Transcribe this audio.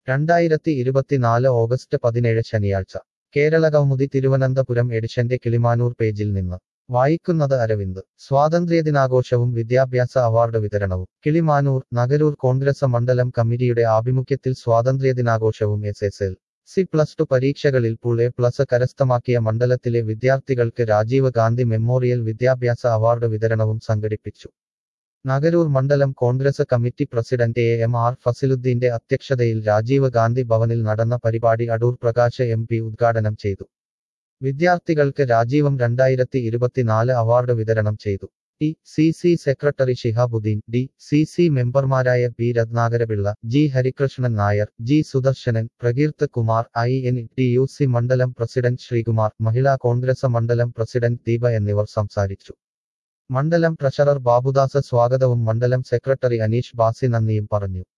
രണ്ടായിരത്തി ഇരുപത്തിനാല് ഓഗസ്റ്റ് പതിനേഴ് ശനിയാഴ്ച കേരളകൗമുദി തിരുവനന്തപുരം എഡിഷന്റെ കിളിമാനൂർ പേജിൽ നിന്ന് വായിക്കുന്നത് അരവിന്ദ് സ്വാതന്ത്ര്യദിനാഘോഷവും വിദ്യാഭ്യാസ അവാർഡ് വിതരണവും കിളിമാനൂർ നഗരൂർ കോൺഗ്രസ് മണ്ഡലം കമ്മിറ്റിയുടെ ആഭിമുഖ്യത്തിൽ സ്വാതന്ത്ര്യദിനാഘോഷവും S S L C plus two പരീക്ഷകളിൽ പൂൾ എ പ്ലസ് കരസ്ഥമാക്കിയ മണ്ഡലത്തിലെ വിദ്യാർത്ഥികൾക്ക് രാജീവ് ഗാന്ധി മെമ്മോറിയൽ വിദ്യാഭ്യാസ അവാർഡ് വിതരണവും സംഘടിപ്പിച്ചു നഗരൂർ മണ്ഡലം Congress committee president A M R ഫസിലുദ്ദീന്റെ അധ്യക്ഷതയിൽ രാജീവ് ഗാന്ധി ഭവനിൽ നടന്ന പരിപാടി അടൂർ പ്രകാശ് എം പി ഉദ്ഘാടനം ചെയ്തു വിദ്യാർത്ഥികൾക്ക് രാജീവം രണ്ടായിരത്തി ഇരുപത്തിനാല് അവാർഡ് വിതരണം ചെയ്തു T C C secretary Shihabuddeen D C C മെമ്പർമാരായ P Ratnakarapillai G Harikrishnan Nair G Sudarshanan Prakeerth Kumar I N T U C മണ്ഡലം പ്രസിഡന്റ് ശ്രീകുമാർ മഹിളാ കോൺഗ്രസ് മണ്ഡലം പ്രസിഡന്റ് ദീപ എന്നിവർ സംസാരിച്ചു മണ്ഡലം ട്രഷറർ ബാബുദാസ് സ്വാഗതവും മണ്ഡലം സെക്രട്ടറി അനീഷ് ബാസി നന്ദിയും പറഞ്ഞു